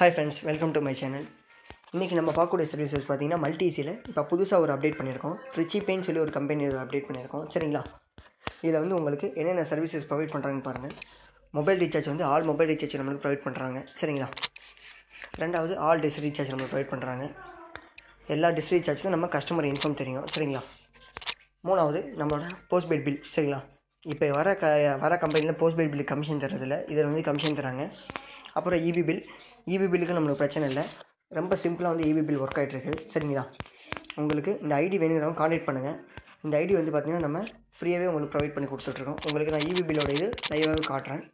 hi friends welcome to my channel இன்றைக்கி நம்ம பார்க்கக்கூடிய சர்வீசஸ் பார்த்தீங்கன்னா மல்டிசியில் இப்போ புதுசாக ஒரு அப்டேட் பண்ணியிருக்கோம் ரிச்சி பெயின் சொல்லி ஒரு கம்பெனி ஒரு அப்டேட் பண்ணியிருக்கோம் சரிங்களா இதில் வந்து உங்களுக்கு என்னென்ன சர்வீசஸ் ப்ரொவைட் பண்ணுறாங்கன்னு பாருங்கள் மொபைல் ரீசார்ஜ் வந்து ஆல் மொபைல் ரீசார்ஜ் நம்மளுக்கு ப்ரொவைட் பண்ணுறாங்க சரிங்களா ரெண்டாவது ஆல் டிஸ் ரீசார்ஜ் நம்மளுக்கு ப்ரொவைட் பண்ணுறாங்க எல்லா டிஸ் ரீசார்ஜுக்கும் நம்ம கஸ்டமர் இன்ஃபார்ம் தெரியும் சரிங்களா மூணாவது நம்மளோட போஸ்ட்பெய்ட் பில் சரிங்களா இப்போ வர க வர கம்பெனியில் போஸ்ட்பெய்ட் பில் கமிஷன் தரதில்ல இதில் வந்து கமிஷன் தராங்க அப்புறம் இபி பில் இபி பில்லுக்கு நம்மளுக்கு பிரச்சனை இல்லை ரொம்ப சிம்பிளாக வந்து இபி பில் ஒர்க் ஆகிட்டுருக்கு சரிங்களா உங்களுக்கு இந்த ஐடி வேணுங்கிறவங்க காண்டாக்ட் பண்ணுங்கள் இந்த ஐடி வந்து பார்த்திங்கன்னா நம்ம ஃப்ரீயாகவே உங்களுக்கு ப்ரொவைட் பண்ணி கொடுத்துட்ருக்கோம் உங்களுக்கு நான் இபி பில்லோட இது லைவாகவே காட்டுறேன்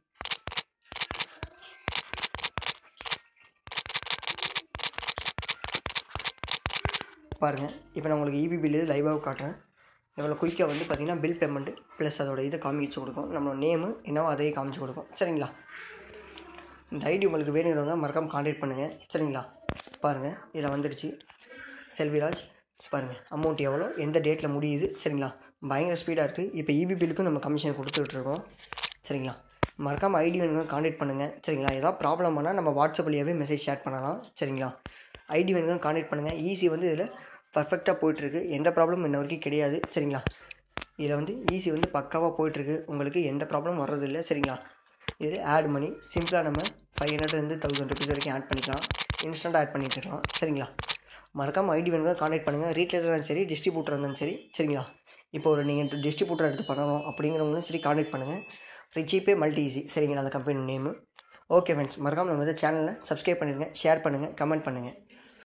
பாருங்கள் இப்போ நான் உங்களுக்கு இபி பில் இது லைவாக காட்டுறேன் எவ்வளோ குயிக்காக வந்து பார்த்திங்கன்னா பில் பேமெண்ட்டு ப்ளஸ் அதோட இதை காமிச்சு கொடுக்கும் நம்மளோட நேமு என்னவோ அதையே காமிச்சு கொடுக்கும் சரிங்களா இந்த ஐடி உங்களுக்கு வேணுங்கிறவங்க மறக்காமல் காண்டாக்ட் பண்ணுங்கள் சரிங்களா பாருங்கள் இதில் வந்துடுச்சு செல்விராஜ் பாருங்கள் அமௌண்ட் எவ்வளோ எந்த டேட்டில் முடியுது சரிங்களா பயங்கர ஸ்பீடாக இருக்குது இப்போ இபி பில்லுக்கும் நம்ம கமிஷன் கொடுத்துட்ருக்கோம் சரிங்களா மறக்காமல் ஐடி வேணுங்க காண்டாக்ட் பண்ணுங்கள் சரிங்களா ஏதாவது ப்ராப்ளம் பண்ணால் நம்ம வாட்ஸ்அப் வழியாகவே மெசேஜ் ஷேர் பண்ணலாம் சரிங்களா ஐடி வேணுங்க காண்டாக்ட் பண்ணுங்கள் ஈஸி வந்து இதில் பர்ஃபெக்டாக போயிட்டுருக்கு எந்த ப்ராப்ளமும் இன்ன வரைக்கும் கிடையாது சரிங்களா இதில் வந்து ஈஸி வந்து பக்காவாக போயிட்டுருக்கு உங்களுக்கு எந்த ப்ராப்ளமும் வர்றதில்லை சரிங்களா இது ஆட் பண்ணி சிம்பிளாக நம்ம ஃபைவ் ஹண்ட்ரட்லேருந்து தௌசண்ட் ருபீஸ் வரைக்கும் ஆட் பண்ணிக்கலாம் இன்ஸ்டண்ட்டாக ஆட் பண்ணிட்டு இருக்கலாம் சரிங்களா மறக்காமல் ஐடி வேணுங்க காண்டாக்ட் பண்ணுங்கள் ரீட்டைலராக இருந்தாலும் சரி டிஸ்ட்ரிபியூட்டர் இருந்தாலும் சரி சரிங்களா இப்போ ஒரு நீங்கள் டிஸ்ட்ரிபியூட்டர் எடுத்து பண்ணணும் அப்படிங்கிறவங்களும் சரி காண்டாக்ட் பண்ணுங்கள் ரிச்சிபே மல்டி ஈஸி சரிங்களா அந்த கம்பெனி நேமு ஓகே ஃப்ரெண்ட்ஸ் மறக்காமல் நம்ம இந்த சேனலை சப்ஸ்கிரைப் பண்ணிடுங்க ஷேர் பண்ணுங்கள் கமெண்ட் பண்ணுங்கள்